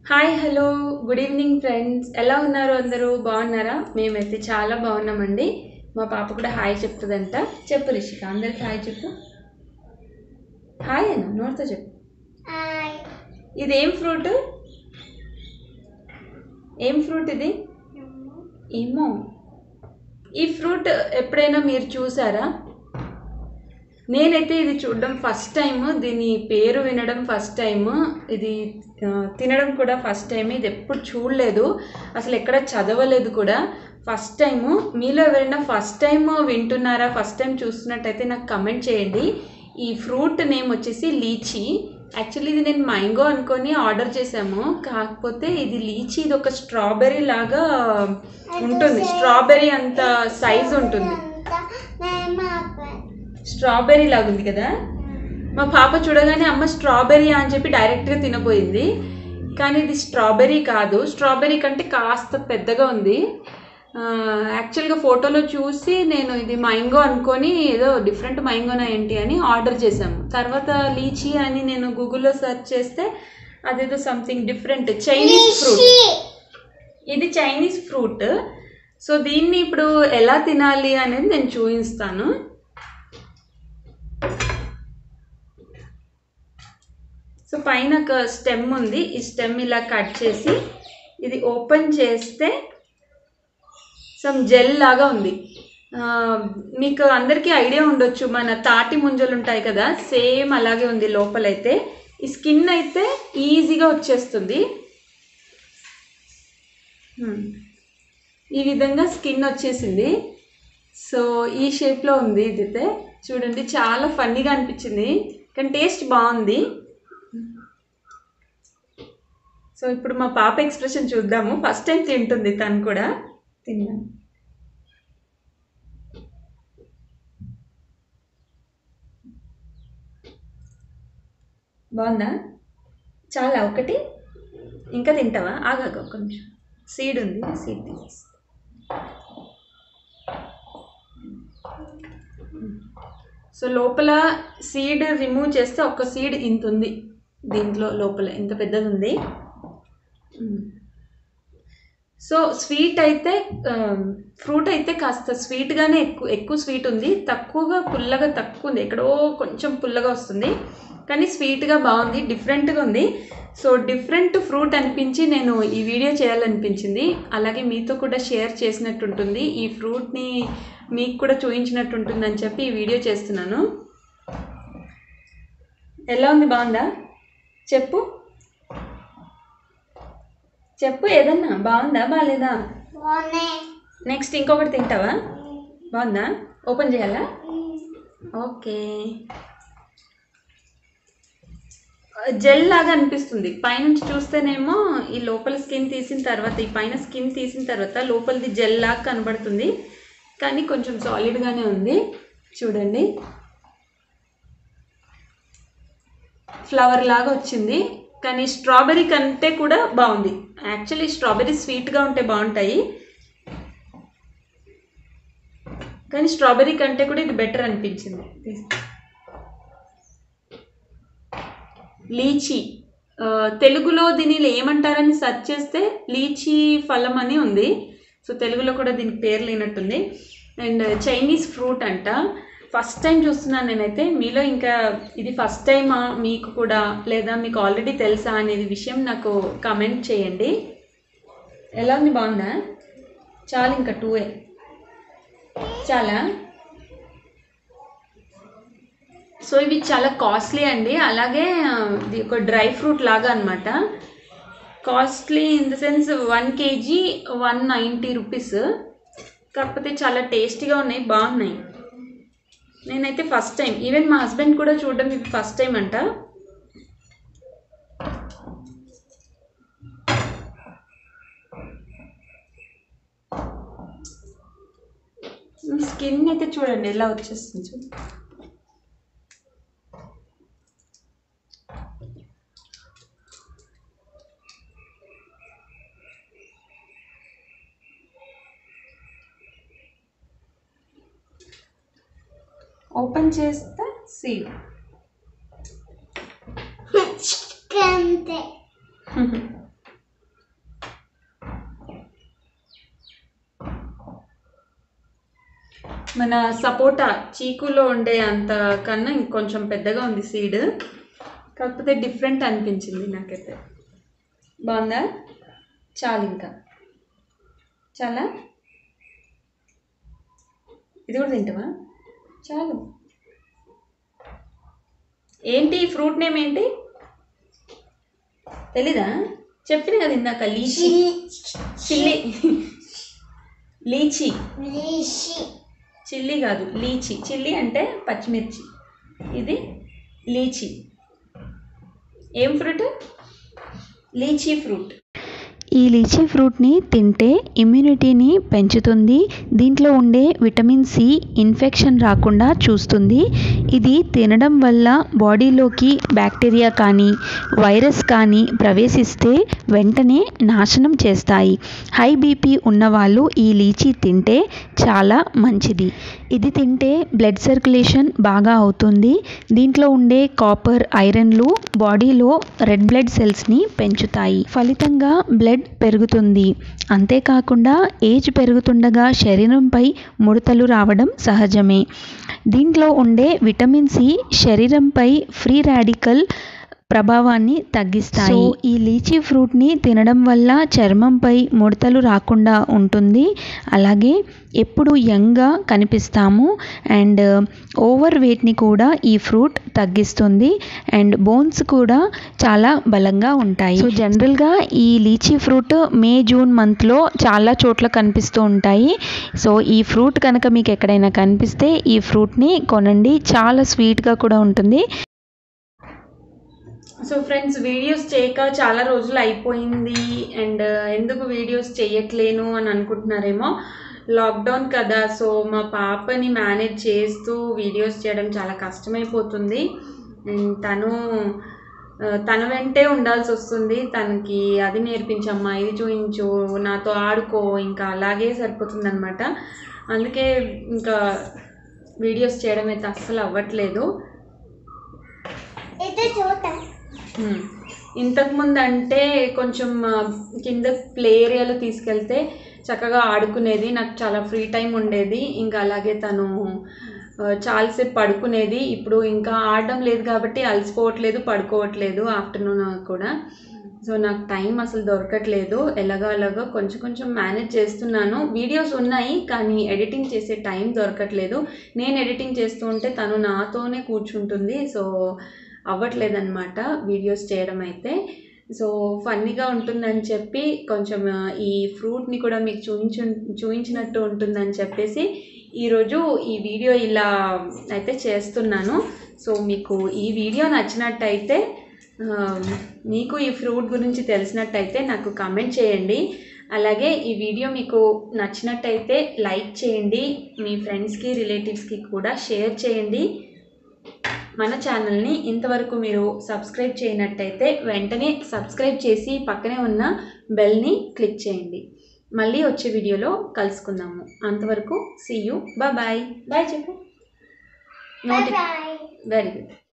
Hi hello good evening friends ఎలా ఉన్నారు అందరూ బాగున్నారా మేమైతే చాలా బాగున్నామండి మా పాప కూడా హాయ్ చెప్తుందంట చెప్పు రిషిక అందరికి హాయ్ చెప్పు హాయ్ అన్న నోటితో చెప్పు హాయ్ ఇదేం ఫ్రూట్ ఏం ఫ్రూట్ ఇది ఏమో ఈ ఫ్రూట్ ఎప్పుడైనా మీరు చూసారా నేనైతే ఇది చూడడం ఫస్ట్ టైం దీని పేరు వినడం ఫస్ట్ టైం ఇది ఆ, తినడం కూడా ఫస్ట్ టైం ఇది ఎప్పుడు చూడలేదు అసలు ఎక్కడ చదవలేదు కూడా ఫస్ట్ టైము మీలో ఎవరైనా ఫస్ట్ టైం వింటున్నారా ఫస్ట్ టైం చూస్తున్నట్టయితే నాకు కమెంట్ చేయండి ఈ ఫ్రూట్ నేమ్ వచ్చేసి లీచీ యాక్చువల్లీ ఇది నేను మ్యాంగో అనుకొని ఆర్డర్ చేశాము కాకపోతే ఇది లీచీ ఇది ఒక స్ట్రాబెర్రీ లాగా ఉంటుంది స్ట్రాబెర్రీ అంత సైజ్ ఉంటుంది అంతా మేము ఆపే- స్ట్రాబెర్రీ లాగా ఉంది కదా మా పాప చూడగానే అమ్మ స్ట్రాబెర్రీ అని చెప్పి డైరెక్ట్గా తినబోయింది కానీ ఇది స్ట్రాబెర్రీ కాదు స్ట్రాబెర్రీ కంటే కాస్త పెద్దగా ఉంది ఆ, యాక్చువల్గా ఫోటోలో చూసి నేను ఇది మైంగో అనుకొని ఏదో డిఫరెంట్ మైంగోనా ఏంటి అని ఆర్డర్ చేశాము తర్వాత లీచీ అని నేను గూగుల్లో సెర్చ్ చేస్తే అదేదో సంథింగ్ డిఫరెంట్ చైనీస్ ఫ్రూట్ ఇది చైనీస్ ఫ్రూట్ సో దీన్ని ఇప్పుడు ఎలా తినాలి అనేది నేను చూపిస్తాను సో పైన ఒక స్టెమ్ ఉంది ఈ స్టెమ్ ఇలా కట్ చేసి ఇది ఓపెన్ చేస్తే సమ్ జెల్ లాగా ఉంది ఆ, మీకు అందరికీ ఐడియా ఉండొచ్చు మన తాటి ముంజలు ఉంటాయి కదా సేమ్ అలాగే ఉంది లోపలైతే ఈ స్కిన్ అయితే ఈజీగా వచ్చేస్తుంది హ్మ్. ఈ విధంగా స్కిన్ వచ్చేసింది సో ఈ షేప్లో ఉంది ఇదైతే చూడండి చాలా ఫన్నీగా అనిపించింది కానీ టేస్ట్ బాగుంది సో ఇప్పుడు మా పాప ఎక్స్ప్రెషన్ చూద్దాము ఫస్ట్ టైం తింటుంది తను కూడా తిందాం బాగుందా చాలా ఒకటి ఇంకా తింటావా ఆగాక ఒక్క నిమిషం సీడ్ ఉంది సీడ్ తీసేసి సో లోపల సీడ్ రిమూవ్ చేస్తే ఒక సీడ్ ఇంత ఉంది దీంట్లో లోపల ఇంత పెద్దది ఉంది మ్మ్. సో స్వీట్ అయితే ఫ్రూట్ అయితే కాస్త స్వీట్గానే ఎక్కువ ఎక్కువ స్వీట్ ఉంది తక్కువగా పుల్లగా తక్కువ ఉంది ఎక్కడో కొంచెం పుల్లగా వస్తుంది కానీ స్వీట్గా బాగుంది డిఫరెంట్గా ఉంది సో డిఫరెంట్ ఫ్రూట్ అనిపించి నేను ఈ వీడియో చేయాలనిపించింది అలాగే మీతో కూడా షేర్ చేసినట్టు ఉంటుంది ఈ ఫ్రూట్ని మీకు కూడా చూపించినట్టు ఉంటుందని చెప్పి ఈ వీడియో చేస్తున్నాను ఎలా ఉంది బాగుందా చెప్పు చెప్పు ఏదన్నా బాగుందా బాగాలేదా బాగున్నాయి నెక్స్ట్ ఇంకొకటి తింటావా బాగుందా ఓపెన్ చేయాలా ఓకే జెల్ లాగా అనిపిస్తుంది పైనుంచి చూస్తేనేమో ఈ లోపల స్కిన్ తీసిన తర్వాత ఈ పైన స్కిన్ తీసిన తర్వాత లోపలిది జెల్ లాగా కనబడుతుంది కానీ కొంచెం సాలిడ్గానే ఉంది చూడండి ఫ్లవర్ లాగా వచ్చింది కానీ స్ట్రాబెర్రీ కంటే కూడా బాగుంది యాక్చువల్లీ స్ట్రాబెర్రీ స్వీట్గా ఉంటే బాగుంటాయి కానీ స్ట్రాబెర్రీ కంటే కూడా ఇది బెటర్ అనిపించింది లీచీ ఆ, తెలుగులో దీనిలో ఏమంటారని సెర్చ్ చేస్తే లీచీ ఫలం అని ఉంది సో తెలుగులో కూడా దీనికి పేరు లేనట్టుంది అండ్ చైనీస్ ఫ్రూట్ అంట ఫస్ట్ టైం చూస్తున్నాను నేనైతే మీలో ఇంకా ఇది ఫస్ట్ టైమా మీకు కూడా లేదా మీకు ఆల్రెడీ తెలుసా అనేది విషయం నాకు కమెంట్ చేయండి ఎలా ఉంది బాగుందా చాలు ఇంకా టూఏ చాలా సో ఇవి చాలా కాస్ట్లీ అండి అలాగే ఆ, ఇది ఒక డ్రై ఫ్రూట్ లాగా అనమాట costly in the sense one KG one ninety rupees కాకపోతే చాలా టేస్టీగా ఉన్నాయి బాగున్నాయి నేనైతే ఫస్ట్ టైం ఈవెన్ మా హస్బెండ్ కూడా చూడడం ఇది ఫస్ట్ టైం అంట స్కిన్ అయితే చూడండి ఎలా వచ్చేస్తుంది చూడండి ఓపెన్ చేస్తే సీడ్ అంతే మన సపోటా చీకులో ఉండే అంత కన్నా ఇంకొంచెం పెద్దగా ఉంది సీడ్ కాకపోతే డిఫరెంట్ అనిపించింది నాకైతే బాగుందా చాలు ఇంకా చాలా ఇది కూడా తింటావా చాలు ఏంటి ఈ ఫ్రూట్ నేమ్ ఏంటి తెలీదా చెప్పిన కదా ఇందాక లీచీ చిల్లి లీచీ లీషి చిల్లి కాదు లీచి చిల్లి అంటే పచ్చిమిర్చి ఇది లీచి ఏం ఫ్రూట్ లీచీ ఫ్రూట్ ఈ లీచీ ఫ్రూట్ని తింటే ఇమ్యూనిటీని పెంచుతుంది దీంట్లో ఉండే విటమిన్ సి ఇన్ఫెక్షన్ రాకుండా చూస్తుంది ఇది తినడం వల్ల బాడీలోకి బ్యాక్టీరియా కానీ వైరస్ కానీ ప్రవేశిస్తే వెంటనే నాశనం చేస్తాయి హై బీపీ ఉన్నవాళ్ళు ఈ లీచీ తింటే చాలా మంచిది ఇది తింటే బ్లడ్ సర్క్యులేషన్ బాగా అవుతుంది దీంట్లో ఉండే కాపర్ ఐరన్లు బాడీలో రెడ్ బ్లడ్ సెల్స్ని పెంచుతాయి ఫలితంగా బ్లడ్ పెరుగుతుంది అంతేకాకుండా ఏజ్ పెరుగుతుండగా శరీరంపై ముడతలు రావడం సహజమే దీంట్లో ఉండే విటమిన్ సి శరీరంపై ఫ్రీ రాడికల్ ప్రభావాన్ని తగ్గిస్తాయి సో ఈ లీచీ ఫ్రూట్ని తినడం వల్ల చర్మంపై ముడతలు రాకుండా ఉంటుంది అలాగే ఎప్పుడు యంగ్గా కనిపిస్తాము అండ్ ఓవర్ వెయిట్ని కూడా ఈ ఫ్రూట్ తగ్గిస్తుంది అండ్ బోన్స్ కూడా చాలా బలంగా ఉంటాయి సో జనరల్గా ఈ లీచీ ఫ్రూట్ మే జూన్ మంత్లో చాలా చోట్ల కనిపిస్తూ ఉంటాయి సో ఈ ఫ్రూట్ కనుక మీకు ఎక్కడైనా కనిపిస్తే ఈ ఫ్రూట్ని కొనండి చాలా స్వీట్గా కూడా ఉంటుంది సో ఫ్రెండ్స్ వీడియోస్ చేయక చాలా రోజులు అయిపోయింది అండ్ ఎందుకు వీడియోస్ చేయట్లేను అని అనుకుంటున్నారేమో లాక్డౌన్ కదా సో మా పాపని మేనేజ్ చేస్తూ వీడియోస్ చేయడం చాలా కష్టమైపోతుంది అండ్ తను ఆ, తన వెంటే ఉండాల్సి వస్తుంది తనకి అది నేర్పించమ్మా ఇది చూయించు నాతో ఆడుకో ఇంకా అలాగే సరిపోతుంది అనమాట అందుకే ఇంకా వీడియోస్ చేయడం అయితే అస్సలు అవ్వట్లేదు ఇది చూద్దాం మ్మ్. ఇంతకుముందు అంటే కొంచెం ఆ, కింద ప్లే ఏరియాలో తీసుకెళ్తే చక్కగా ఆడుకునేది నాకు చాలా ఫ్రీ టైం ఉండేది ఇంకా అలాగే తను ఆ, చాలాసేపు పడుకునేది ఇప్పుడు ఇంకా ఆడడం లేదు కాబట్టి అలసిపోవట్లేదు పడుకోవట్లేదు ఆఫ్టర్నూన్ కూడా సో నాకు టైం అసలు దొరకట్లేదు ఎలాగో అలాగో కొంచెం కొంచెం మేనేజ్ చేస్తున్నాను వీడియోస్ ఉన్నాయి కానీ ఎడిటింగ్ చేసే టైం దొరకట్లేదు నేను ఎడిటింగ్ చేస్తూ ఉంటే తను నాతోనే కూర్చుంటుంది సో అవ్వట్లేదన్నమాట వీడియోస్ చేయడం అయితే సో ఫన్నీగా ఉంటుందని చెప్పి కొంచెం ఆ, ఈ ఫ్రూట్ని కూడా మీకు చూయించు చూయించినట్టు ఉంటుందని చెప్పేసి ఈరోజు ఈ వీడియో ఇలా అయితే చేస్తున్నాను సో మీకు ఈ వీడియో నచ్చినట్టయితే ఆ, మీకు ఈ ఫ్రూట్ గురించి తెలిసినట్టయితే నాకు కామెంట్ చేయండి అలాగే ఈ వీడియో మీకు నచ్చినట్టయితే లైక్ చేయండి మీ ఫ్రెండ్స్కి రిలేటివ్స్కి కూడా షేర్ చేయండి మన ఛానల్ని ఇంతవరకు మీరు సబ్స్క్రైబ్ చేయనట్టయితే వెంటనే సబ్స్క్రైబ్ చేసి పక్కనే ఉన్న బెల్ని క్లిక్ చేయండి మళ్ళీ వచ్చే వీడియోలో కలుసుకుందాము అంతవరకు సీ యూ బాయ్ బాయ్ చెప్పు బాయ్ నోటి బాయ్ వెరీ గుడ్